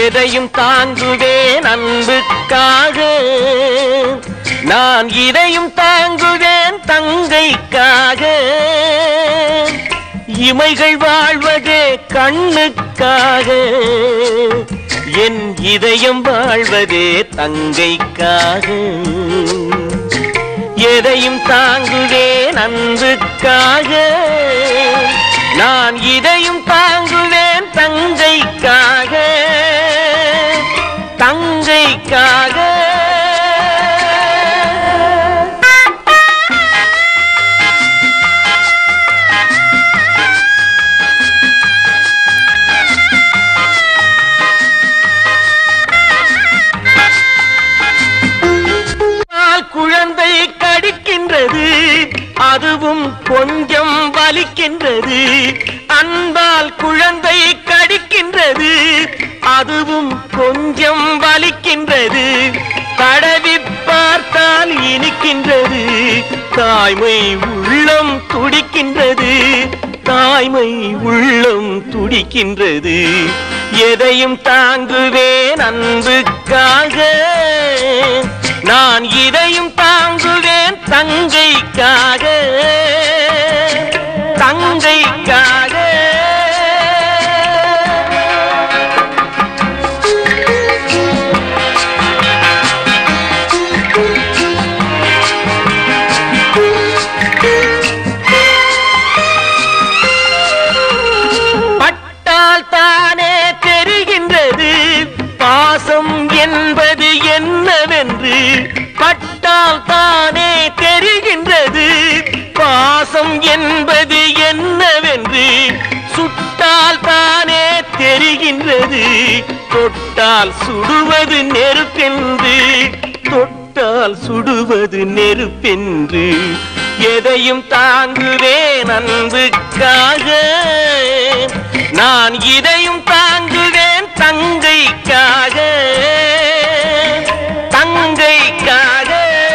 எதையும் தாங்குவேன் அன்புக்காக நான் இதையும் தாங்குவேன் தங்கைக்காக இமைகள் வாழ்வதே கண்ணுக்காக என் இதயம் வாழ்வதே தங்கைக்காக எதையும் தாங்குவேன் அன்புக்காக நான் இதையும் தாங்குவேன் தங்கைக்காக தங்கைக்காக பால் குழந்தை கடிக்கின்றது அதுவும் கொஞ்சம் வலிக்கின்றது அன்பால் குழந்தை கடிக்கின்றது அதுவும் கொஞ்சம் வலிக்கின்றது தடவி பார்த்தால் இனிக்கின்றது தாய்மை உள்ளம் துடிக்கின்றது தாய்மை உள்ளம் துடிக்கின்றது எதையும் தாங்குவேன் அன்புக்காக நான் இதையும் தாங்குவேன் தங்கைக்காக தங்கைக்காக பட்டால் தானே தெரிகின்றது பாசம் என்பது என்னவென்று பட்டால் தானே தெரிகின்றது பாசம் என்பது என்னவென்று சுட்டால் தானே தெரிகின்றது தொட்டால் சுடுவது நெருப்பென்று தொட்டால் சுடுவது நெருப்பென்று எதையும் தாங்குவேன் அன்புக்காக நான் இதையும் தாங்குவேன் தங்கைக்காக தங்கைக்காக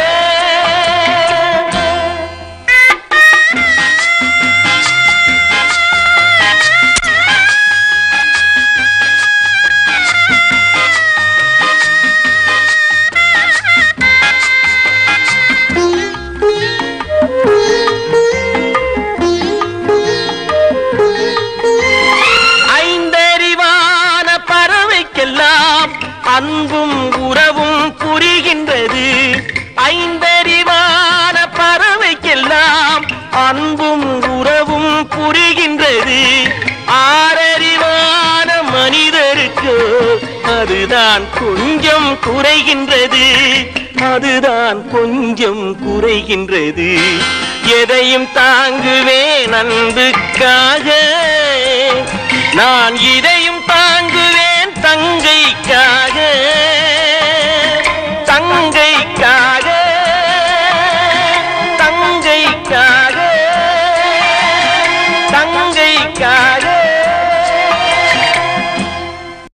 ஐந்தறிவான பறவைக்கெல்லாம் அன்பும் உறவும் புரிகின்றது ஐந்தறிவான பறவைக்கெல்லாம் அன்பும் உறவும் புரிகின்றது ஆறறிவான மனிதருக்கு அதுதான் கொஞ்சம் குறைகின்றது அதுதான் கொஞ்சம் குறைகின்றது எதையும் தாங்குவேன் அன்புக்காக நான் இதையும் தாங்குவேன் தங்கைக்காக